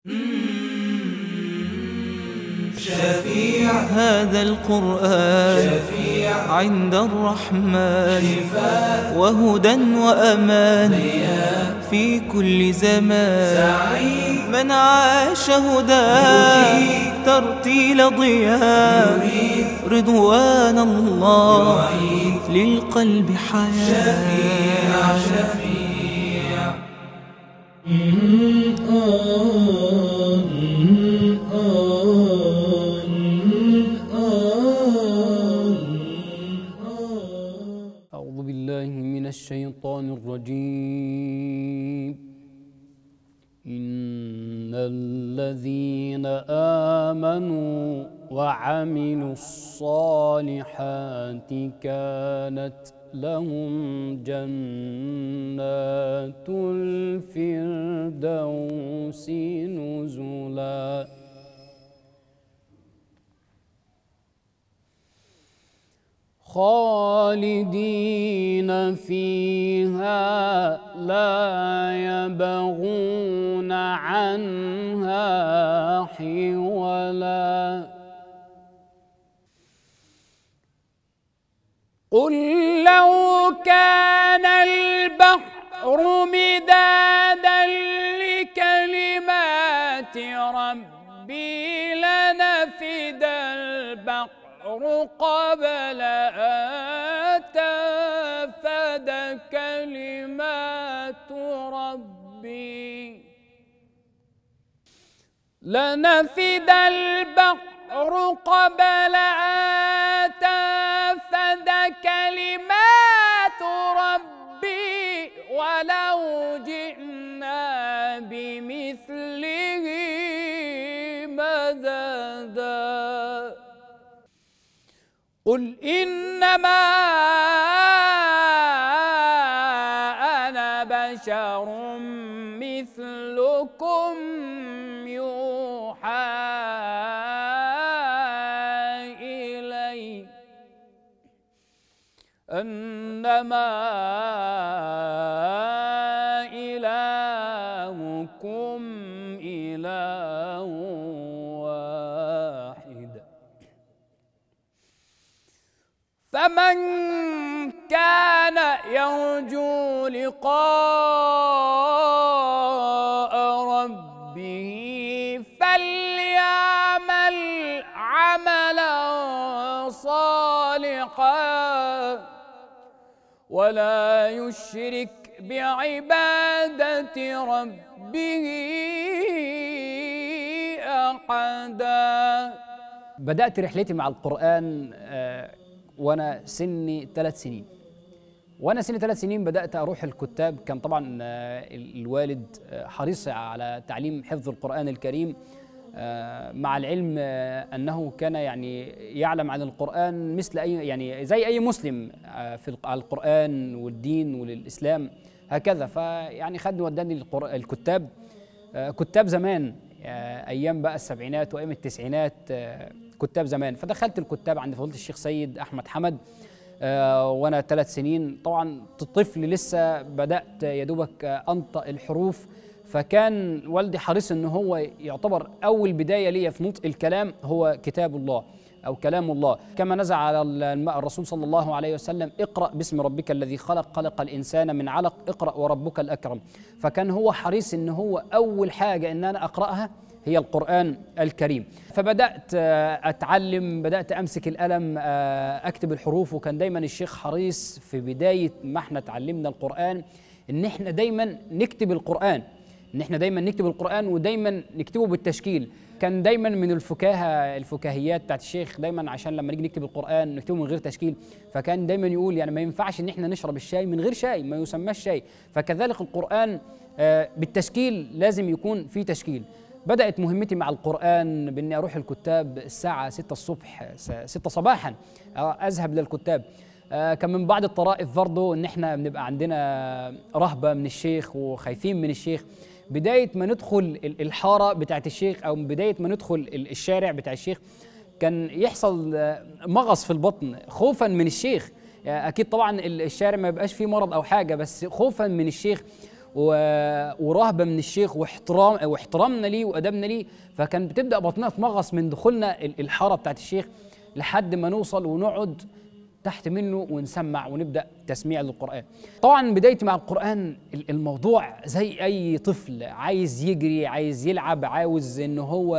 شفيع هذا القرآن شفيع عند الرحمن شفاء وهدى وأمان في كل زمان سعيد من عاش هداه ترتيل ضياء رضوان الله للقلب حياة شفيع شفيع أعوذ بالله من الشيطان الرجيم إن الذين آمنوا وعملوا الصالحات كانت لهم جنات الفردوس نزلاً خالدين فيها لا يبغون عنها حولا قل لو كان البحر مدادا لكلمات ربي لنفد البحر قبل أن تنفد كلمات ربي لنفد البحر قبل أن تنفد كلمات ربي ولو جئنا بمثله مددا قل إنما أنا بشر مثلكم يوحى إلي أنما إلهكم إله واحد فمن كان يرجو لقاء ربه فليعمل عملا صالحا ولا يشرك بعبادة ربه أحدا بدأت رحلتي مع القرآن آه وانا سني ثلاث سنين وانا سني ثلاث سنين بدات اروح الكتاب كان طبعا الوالد حريص على تعليم حفظ القران الكريم مع العلم انه كان يعني يعلم عن القران مثل اي يعني زي اي مسلم في القران والدين والاسلام هكذا فيعني خدني وداني الكتاب كتاب زمان ايام بقى السبعينات وايام التسعينات كتاب زمان فدخلت الكتاب عند فضيله الشيخ سيد احمد حمد آه وانا ثلاث سنين طبعا طفل لسه بدات يا دوبك انطق الحروف فكان والدي حريص ان هو يعتبر اول بدايه ليا في نطق الكلام هو كتاب الله او كلام الله كما نزع على الرسول صلى الله عليه وسلم اقرا باسم ربك الذي خلق خلق الانسان من علق اقرا وربك الاكرم فكان هو حريص ان هو اول حاجه ان انا اقراها هي القرآن الكريم فبدأت أتعلم بدأت أمسك القلم أكتب الحروف وكان دايما الشيخ حريص في بداية ما احنا اتعلمنا القرآن إن احنا دايما نكتب القرآن إن احنا دايما نكتب القرآن ودايما نكتبه بالتشكيل كان دايما من الفكاهة الفكاهيات بتاعت الشيخ دايما عشان لما نيجي نكتب القرآن نكتبه من غير تشكيل فكان دايما يقول يعني ما ينفعش إن احنا نشرب الشاي من غير شاي ما يسماش شاي فكذلك القرآن بالتشكيل لازم يكون في تشكيل بدأت مهمتي مع القرآن بإني أروح الكتاب الساعة 6 الصبح 6 صباحا أذهب للكتاب كان من بعض الطرائف برضه إن إحنا بنبقى عندنا رهبة من الشيخ وخايفين من الشيخ بداية ما ندخل الحارة بتاعت الشيخ أو بداية ما ندخل الشارع بتاع الشيخ كان يحصل مغص في البطن خوفا من الشيخ اكيد طبعا الشارع ما يبقاش فيه مرض او حاجه بس خوفا من الشيخ و- ورهبه من الشيخ واحترام واحترامنا ليه وادبنا ليه فكان بتبدا بطننا تمغص من دخولنا ال- الحاره بتاعت الشيخ لحد ما نوصل ونقعد تحت منه ونسمع ونبدا تسميع للقران طبعا بدايتي مع القران ال- الموضوع زي اي طفل عايز يجري عايز يلعب عاوز ان هو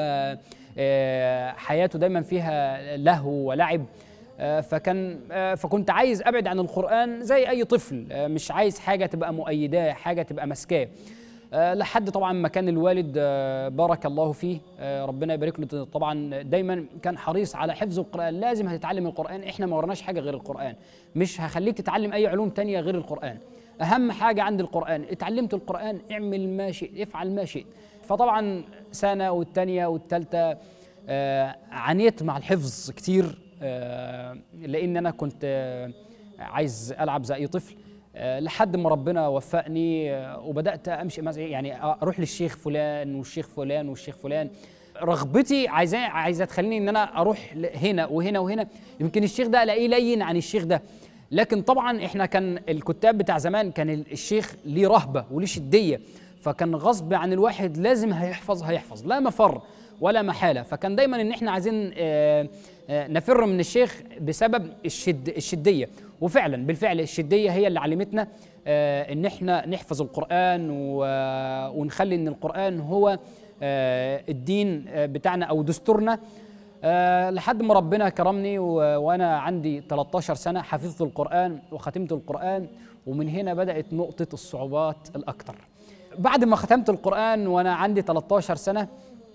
آه، حياته دايما فيها لهو ولعب آه، فكان آه، فكنت عايز ابعد عن القران زي اي طفل آه، مش عايز حاجه تبقى مؤيداه حاجه تبقى ماسكاه آه، لحد طبعا ما كان الوالد آه، بارك الله فيه آه، ربنا يبارك له طبعا دايما كان حريص على حفظ القران لازم هتتعلم القران احنا ما ورناش حاجه غير القران مش هخليك تتعلم اي علوم تانية غير القران اهم حاجه عند القران اتعلمت القران اعمل ما شئت افعل ما شئت فطبعا سنه والثانيه والثالثه آه، عانيت مع الحفظ كتير آه، لان انا كنت آه، عايز العب زي اي طفل آه، لحد ما ربنا وفقني آه، وبدات امشي مثلا يعني اروح للشيخ فلان والشيخ فلان والشيخ فلان رغبتي عايزاه عايزه تخليني ان انا اروح ل- هنا وهنا وهنا يمكن الشيخ ده الاقيه لين عن الشيخ ده لكن طبعا احنا كان الكتاب بتاع زمان كان ال- الشيخ ليه رهبه وليه شديه فكان غصب عن الواحد لازم هيحفظ هيحفظ لا مفر ولا محاله فكان دايما ان احنا عايزين آه، آه، نفر من الشيخ بسبب الشد الشديه وفعلا بالفعل الشديه هي اللي علمتنا آه، ان احنا نحفظ القران و- ونخلي ان القران هو آه، الدين آه، بتاعنا او دستورنا آه، لحد ما ربنا كرمني و- وانا عندي 13 سنه حفظت القران وختمت القران ومن هنا بدات نقطه الصعوبات الاكثر بعد ما ختمت القران وانا عندي 13 سنه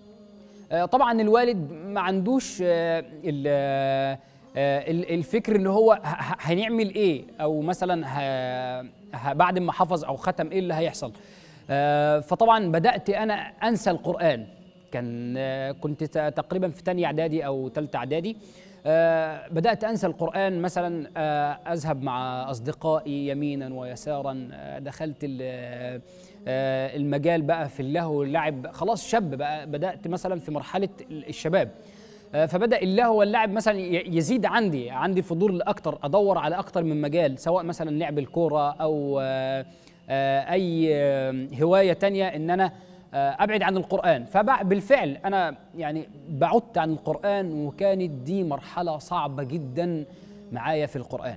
آه، طبعا الوالد ما عندوش آه، ال- آه، ال- الفكر اللي هو ه- ه- هنعمل ايه او مثلا ه- ه- بعد ما حفظ او ختم ايه اللي هيحصل آه، فطبعا بدات انا انسى القران كان آه، كنت ت- تقريبا في تانية اعدادي او ثالثه اعدادي آه، بدات انسى القران مثلا آه، اذهب مع اصدقائي يمينا ويسارا آه، دخلت ال- آه، المجال بقى في اللهو واللعب خلاص شاب بقى بدات مثلا في مرحله الشباب آه، فبدا اللهو واللعب مثلا ي- يزيد عندي عندي فضول اكتر ادور على اكتر من مجال سواء مثلا لعب الكوره او آه، آه، اي آه، هوايه تانية ان انا آه، ابعد عن القران فبالفعل انا يعني بعدت عن القران وكانت دي مرحله صعبه جدا معايا في القران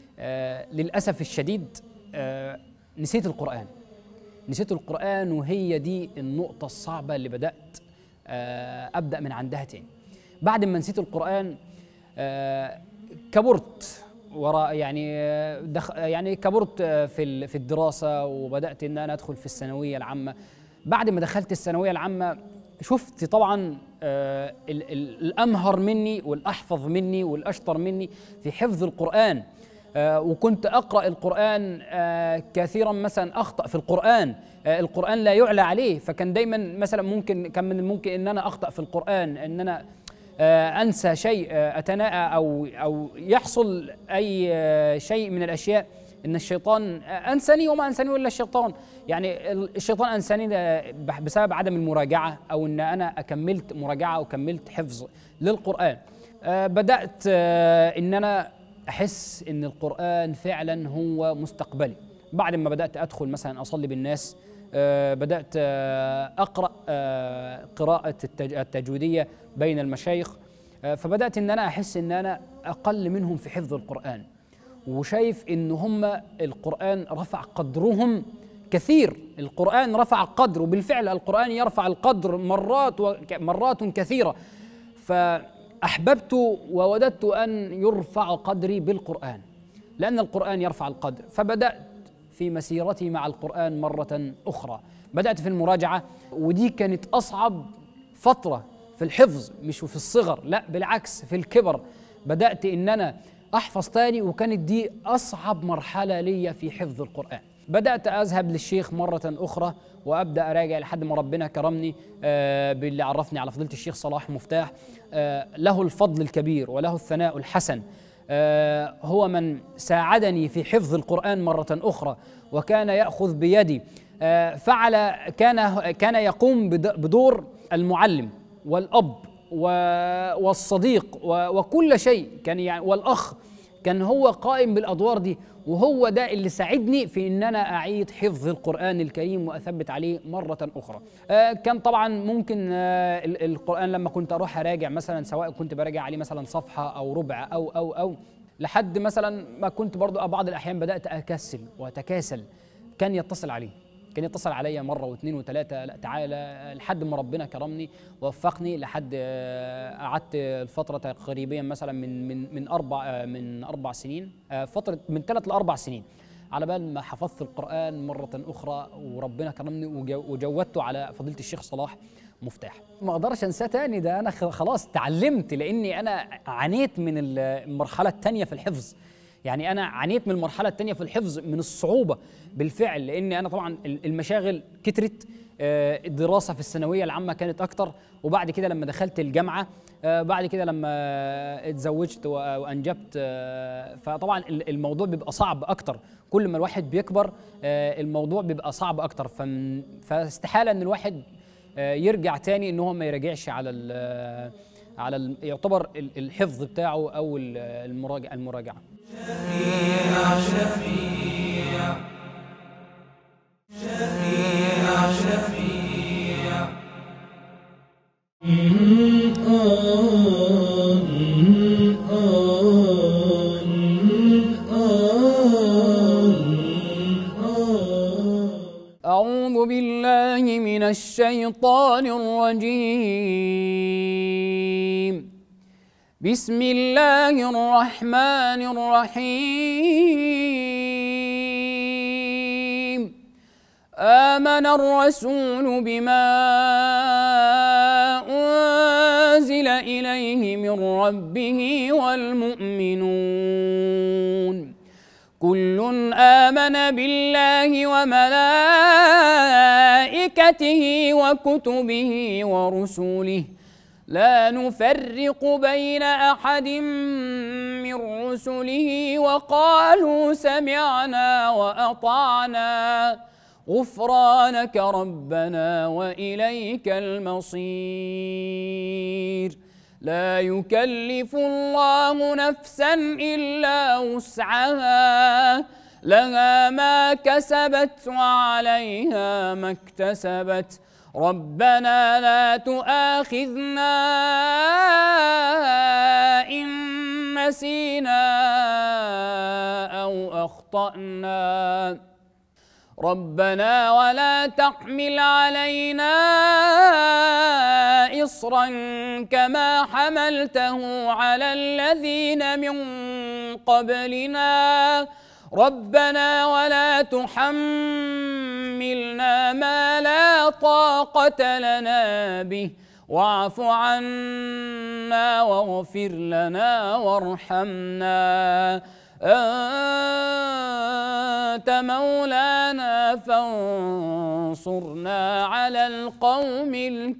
آه، للاسف الشديد آه، نسيت القران نسيت القرآن وهي دي النقطة الصعبة اللي بدأت آه، أبدأ من عندها تاني بعد ما نسيت القرآن آه، كبرت وراء يعني آه، دخ يعني كبرت آه، في ال- في الدراسة وبدأت إن أنا أدخل في الثانوية العامة بعد ما دخلت الثانوية العامة شفت طبعا آه، ال- ال- الأمهر مني والأحفظ مني والأشطر مني في حفظ القرآن آه، وكنت اقرا القران آه، كثيرا مثلا اخطا في القران آه، القران لا يعلى عليه فكان دايما مثلا ممكن كان من الممكن ان انا اخطا في القران ان انا آه، انسى شيء آه، اتناءى او او يحصل اي آه، شيء من الاشياء ان الشيطان آه، انساني وما انساني الا الشيطان يعني ال- الشيطان انساني آه، بح- بسبب عدم المراجعه او ان انا اكملت مراجعه وكملت حفظ للقران آه، بدات آه، ان انا احس ان القران فعلا هو مستقبلي بعد ما بدات ادخل مثلا اصلي بالناس آه، بدات آه، اقرا آه، قراءه التج- التجويديه بين المشايخ آه، فبدات ان انا احس ان انا اقل منهم في حفظ القران وشايف ان هم القران رفع قدرهم كثير القران رفع قدر وبالفعل القران يرفع القدر مرات وك- مرات كثيره فاحببت ووددت ان يرفع قدري بالقران لان القران يرفع القدر فبدات في مسيرتي مع القران مره اخرى بدات في المراجعه ودي كانت اصعب فتره في الحفظ مش في الصغر لا بالعكس في الكبر بدات ان انا احفظ تاني وكانت دي اصعب مرحله ليا في حفظ القران بدات اذهب للشيخ مره اخرى وابدا اراجع لحد ما ربنا كرمني آه، باللي عرفني على فضيله الشيخ صلاح مفتاح آه، له الفضل الكبير وله الثناء الحسن آه، هو من ساعدني في حفظ القرآن مرة أخرى وكان يأخذ بيدي آه، فعل كان كان يقوم بد- بدور المعلم والأب و- والصديق و- وكل شيء كان يعني والأخ كان هو قائم بالادوار دي وهو ده اللي ساعدني في ان انا اعيد حفظ القران الكريم واثبت عليه مره اخرى آه كان طبعا ممكن آه ال- القران لما كنت اروح اراجع مثلا سواء كنت براجع عليه مثلا صفحه او ربع او او او لحد مثلا ما كنت برضو بعض الاحيان بدات اكسل واتكاسل كان يتصل عليه كان يتصل عليا مره واثنين وثلاثه لا تعالى لحد ما ربنا كرمني ووفقني لحد آه، قعدت الفتره تقريبا مثلا من من من اربع آه، من اربع سنين آه، فتره من ثلاث لاربع سنين على بال ما حفظت القران مره اخرى وربنا كرمني وجو- وجودته على فضيله الشيخ صلاح مفتاح ما اقدرش انساه تاني ده انا خ- خلاص تعلمت لاني انا عانيت من المرحله الثانيه في الحفظ يعني انا عانيت من المرحله الثانيه في الحفظ من الصعوبه بالفعل لان انا طبعا ال- المشاغل كترت آه، الدراسه في الثانويه العامه كانت اكتر وبعد كده لما دخلت الجامعه آه، بعد كده لما اتزوجت و- وانجبت آه، فطبعا ال- الموضوع بيبقى صعب اكتر كل ما الواحد بيكبر آه، الموضوع بيبقى صعب اكتر فم- فاستحاله ان الواحد آه، يرجع تاني ان هو ما يراجعش على ال على ال يعتبر ال- الحفظ بتاعه او ال- المراجعه المراجعه أعوذ بالله من الشيطان الرجيم بسم الله الرحمن الرحيم آمن الرسول بما أنزل إليه من ربه والمؤمنون كل آمن بالله وملائكته وكتبه ورسله لا نفرق بين أحد من رسله وقالوا سمعنا وأطعنا غفرانك ربنا وإليك المصير لا يكلف الله نفسا الا وسعها لها ما كسبت وعليها ما اكتسبت ربنا لا تؤاخذنا ان نسينا او اخطانا ربنا ولا تحمل علينا إصرا كما حملته على الذين من قبلنا ربنا ولا تحملنا ما لا طاقة لنا به واعف عنا واغفر لنا وارحمنا أنت مولانا فانصرنا على القوم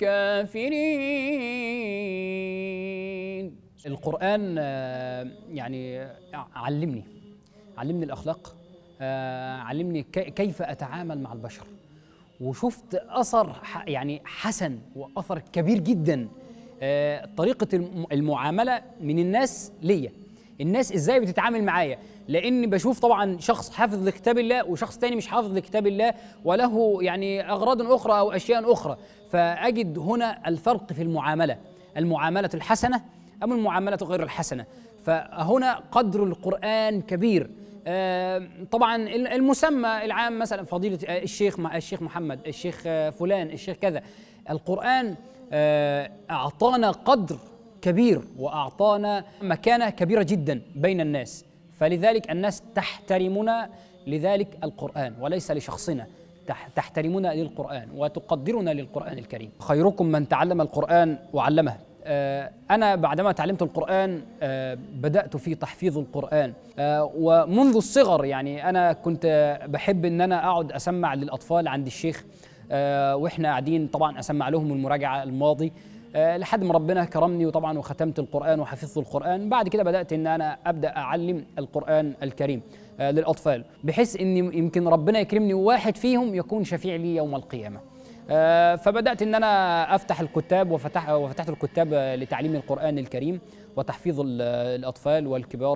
الكافرين القرآن آه، يعني علمني علمني الأخلاق آه، علمني كي- كيف أتعامل مع البشر وشفت أثر ح- يعني حسن وأثر كبير جدا آه، طريقة الم- المعاملة من الناس ليا الناس ازاي بتتعامل معايا لان بشوف طبعا شخص حافظ لكتاب الله وشخص تاني مش حافظ لكتاب الله وله يعني اغراض اخرى او اشياء اخرى فاجد هنا الفرق في المعامله المعامله الحسنه ام المعامله غير الحسنه فهنا قدر القران كبير آه، طبعا المسمى العام مثلا فضيله آه، الشيخ مع الشيخ محمد الشيخ آه، فلان الشيخ كذا القران آه، اعطانا قدر كبير واعطانا مكانه كبيره جدا بين الناس فلذلك الناس تحترمنا لذلك القران وليس لشخصنا تح- تحترمنا للقران وتقدرنا للقران الكريم خيركم من تعلم القران وعلمه آه، أنا بعدما تعلمت القرآن آه، بدأت في تحفيظ القرآن آه، ومنذ الصغر يعني أنا كنت بحب إن أنا أقعد أسمع للأطفال عند الشيخ آه، وإحنا قاعدين طبعا أسمع لهم المراجعة الماضي آه، لحد ما ربنا كرمني وطبعا وختمت القرآن وحفظت القرآن بعد كده بدأت إن أنا أبدأ أعلم القرآن الكريم آه، للأطفال بحيث إن يمكن ربنا يكرمني واحد فيهم يكون شفيع لي يوم القيامة آه، فبدات ان انا افتح الكتاب وفتح وفتحت الكتاب آه، لتعليم القران الكريم وتحفيظ ال- الاطفال والكبار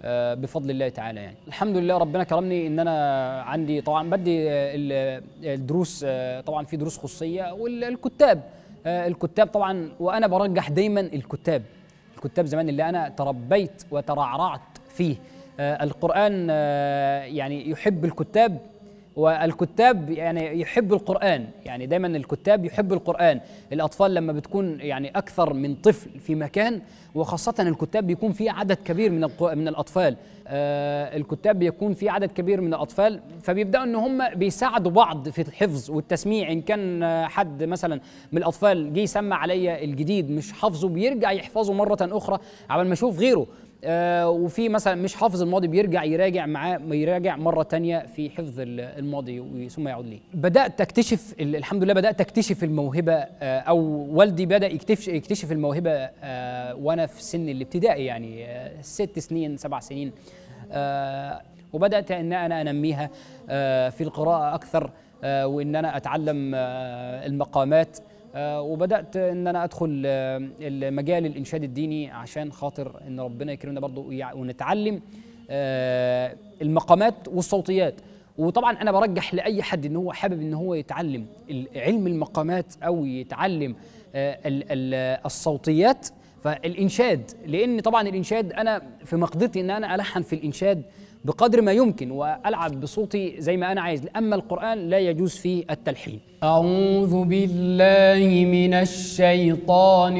آه، بفضل الله تعالى يعني الحمد لله ربنا كرمني ان انا عندي طبعا بدي آه، ال- الدروس آه، طبعا في دروس خصوصيه والكتاب آه، الكتاب طبعا وانا برجح دايما الكتاب الكتاب زمان اللي انا تربيت وترعرعت فيه آه، القران آه، يعني يحب الكتاب والكتاب يعني يحب القرآن يعني دايما الكتاب يحب القرآن الأطفال لما بتكون يعني أكثر من طفل في مكان وخاصة الكتاب بيكون في عدد كبير من الق- من الأطفال آه الكتاب بيكون في عدد كبير من الأطفال فبيبدأوا إن هم بيساعدوا بعض في الحفظ والتسميع إن كان آه، حد مثلا من الأطفال جه يسمع عليا الجديد مش حافظه بيرجع يحفظه مرة أخرى عبال ما يشوف غيره آه، وفي مثلا مش حافظ الماضي بيرجع يراجع معاه يراجع مره تانية في حفظ ال- الماضي و- ثم يعود ليه بدات اكتشف ال- الحمد لله بدات اكتشف الموهبه آه، او والدي بدا يكتشف يكتشف الموهبه آه، وانا في سن الابتدائي يعني آه، ست سنين سبع سنين آه، وبدات ان انا انميها آه، في القراءه اكثر آه، وان انا اتعلم آه، المقامات آه، وبدات ان انا ادخل آه، المجال الانشاد الديني عشان خاطر ان ربنا يكرمنا برضو ويع- ونتعلم آه، المقامات والصوتيات وطبعا انا برجح لاي حد ان هو حابب ان هو يتعلم ال- علم المقامات او يتعلم آه، ال- ال- الصوتيات فالانشاد لان طبعا الانشاد انا في مقدرتي ان انا الحن في الانشاد بقدر ما يمكن والعب بصوتي زي ما انا عايز اما القران لا يجوز فيه التلحين اعوذ بالله من الشيطان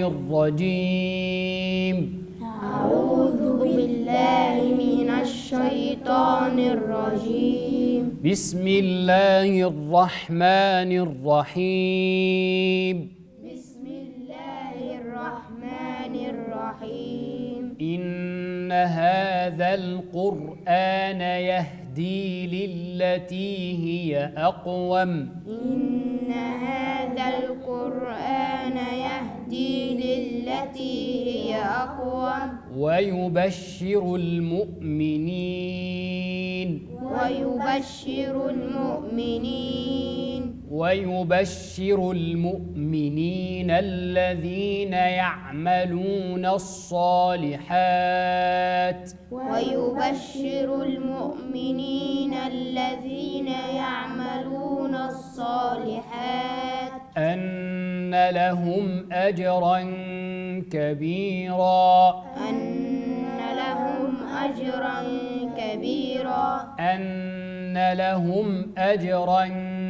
الرجيم أعوذ بالله من الشيطان الرجيم بسم الله الرحمن الرحيم بسم الله الرحمن الرحيم إن هذا القرآن يهدي للتي هي أقوم إن هذا القرآن يهدي للتي هي أقوم ويبشر المؤمنين ويبشر المؤمنين ويبشر المؤمنين الذين يعملون الصالحات ويبشر المؤمنين الذين يعملون الصالحات أن لهم أجرا كبيرا أن لهم أجرا كبيرا أن لهم أجرا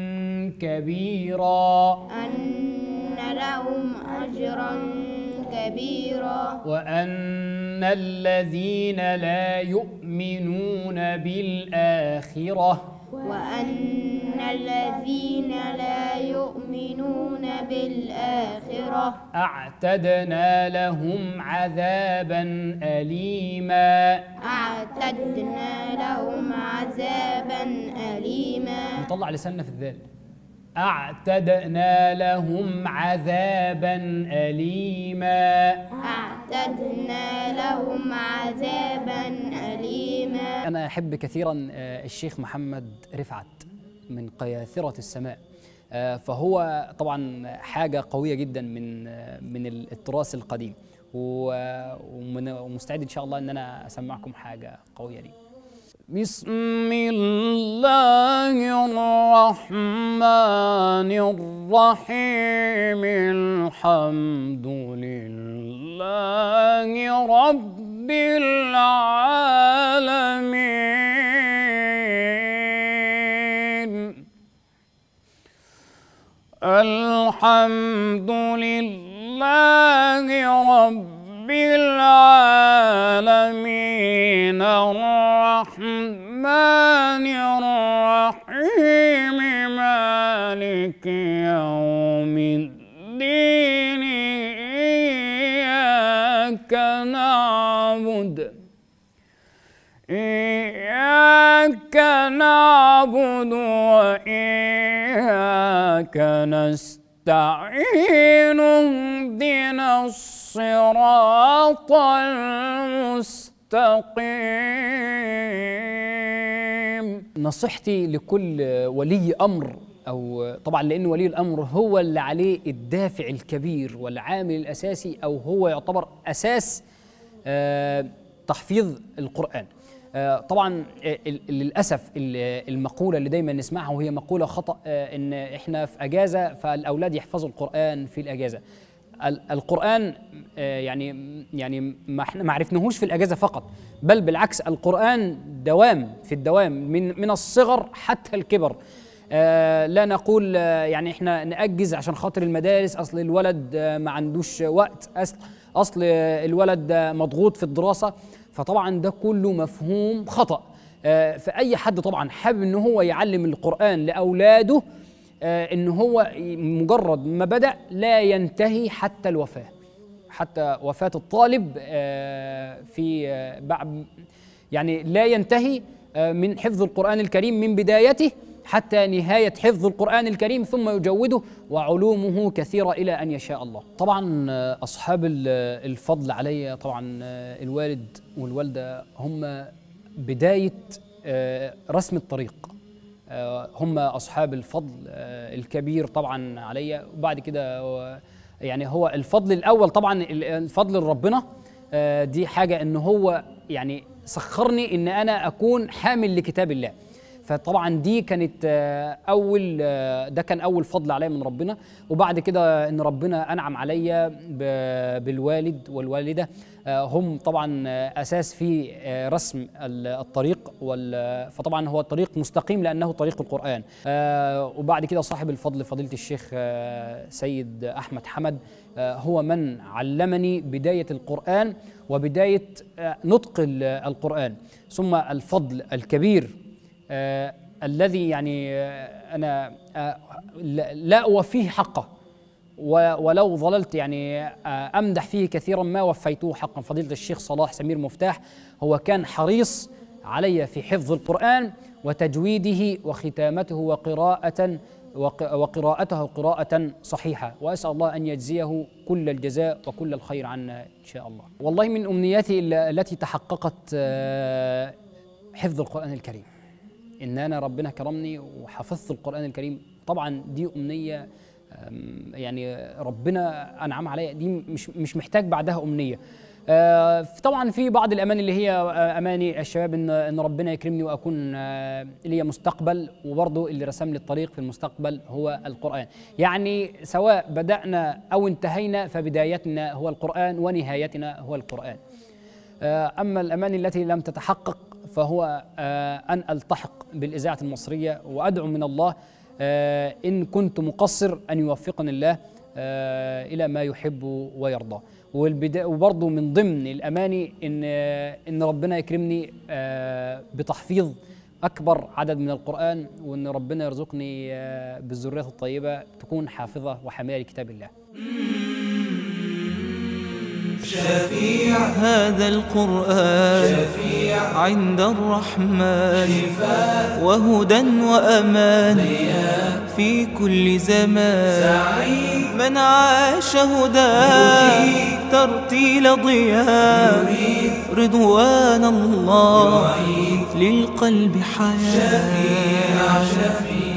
كبيرا أن لهم أجرا كبيرا وأن الذين لا يؤمنون بالآخرة وأن الذين لا يؤمنون بالآخرة أعتدنا لهم عذابا أليما أعتدنا لهم عذابا أليما نطلع لساننا في الذال أعتدنا لهم عذابا أليما أعتدنا لهم عذابا أليما أنا أحب كثيرا آه، الشيخ محمد رفعت من قياثرة السماء آه، فهو طبعا حاجة قوية جدا من آه، من التراث القديم و- ومن- ومستعد إن شاء الله إن أنا أسمعكم حاجة قوية لي بسم الله الرحمن الرحيم الحمد لله رب العالمين الحمد لله رب العالمين الرحمن الرحيم مالك يوم الدين إياك نعبد إياك نعبد وإياك نستعين اهدنا الصراط المستقيم نصيحتي لكل ولي أمر أو طبعا لأن ولي الأمر هو اللي عليه الدافع الكبير والعامل الأساسي أو هو يعتبر أساس آه، تحفيظ القرآن آه، طبعا آه، ال- للاسف ال- المقوله اللي دايما نسمعها وهي مقوله خطا آه، ان احنا في اجازه فالاولاد يحفظوا القران في الاجازه ال- القران آه، يعني يعني ما احنا ما عرفناهوش في الاجازه فقط بل بالعكس القران دوام في الدوام من من الصغر حتى الكبر آه، لا نقول آه، يعني احنا نأجز عشان خاطر المدارس اصل الولد آه، ما عندوش وقت اصل اصل آه، الولد آه، مضغوط في الدراسه فطبعا ده كله مفهوم خطأ آه، فأي حد طبعا حابب ان هو يعلم القرآن لأولاده آه، ان هو مجرد ما بدأ لا ينتهي حتى الوفاة حتى وفاة الطالب آه، في آه، بعد يعني لا ينتهي آه، من حفظ القرآن الكريم من بدايته حتى نهاية حفظ القرآن الكريم ثم يجوده وعلومه كثيرة إلى أن يشاء الله طبعا آه، أصحاب ال- الفضل علي طبعا آه، الوالد والوالدة هم بداية آه، رسم الطريق آه، هم أصحاب الفضل آه، الكبير طبعا علي وبعد كده آه، يعني هو الفضل الأول طبعا ال- الفضل لربنا آه، دي حاجة إن هو يعني سخرني إن أنا أكون حامل لكتاب الله فطبعا دي كانت آه، اول آه، ده كان اول فضل عليا من ربنا وبعد كده ان ربنا انعم عليا ب- بالوالد والوالده آه، هم طبعا آه، اساس في آه، رسم ال- الطريق وال- فطبعا هو الطريق مستقيم لانه طريق القران آه، وبعد كده صاحب الفضل فضيله الشيخ آه، سيد احمد حمد آه، هو من علمني بدايه القران وبدايه آه، نطق ال- القران ثم الفضل الكبير آه الذي يعني آه انا آه لا لا اوفيه حقه و- ولو ظللت يعني آه امدح فيه كثيرا ما وفيته حقا فضيله الشيخ صلاح سمير مفتاح هو كان حريص علي في حفظ القران وتجويده وختامته وقراءه وق- وقراءته قراءة صحيحة وأسأل الله أن يجزيه كل الجزاء وكل الخير عنا إن شاء الله والله من أمنياتي ال- التي تحققت آه، حفظ القرآن الكريم ان انا ربنا كرمني وحفظت القران الكريم طبعا دي امنيه أم، يعني ربنا انعم عليا دي مش مش محتاج بعدها امنيه آه، طبعا في بعض الاماني اللي هي آه، اماني الشباب ان ان ربنا يكرمني واكون آه، لي مستقبل وبرضه اللي رسم لي الطريق في المستقبل هو القران يعني سواء بدانا او انتهينا فبدايتنا هو القران ونهايتنا هو القران آه، أما الأماني التي لم تتحقق فهو آه، أن ألتحق بالإذاعة المصرية وأدعو من الله آه، إن كنت مقصر أن يوفقني الله آه، إلى ما يحب ويرضى والبدا- وبرضه من ضمن الأماني إن آه، إن ربنا يكرمني آه، بتحفيظ أكبر عدد من القرآن وإن ربنا يرزقني آه، بالذرية الطيبة تكون حافظة وحاملة لكتاب الله هذا القرآن عند الرحمن وهدى وأمان في كل زمان من عاش هداه ترتيل ضياء رضوان الله للقلب حياة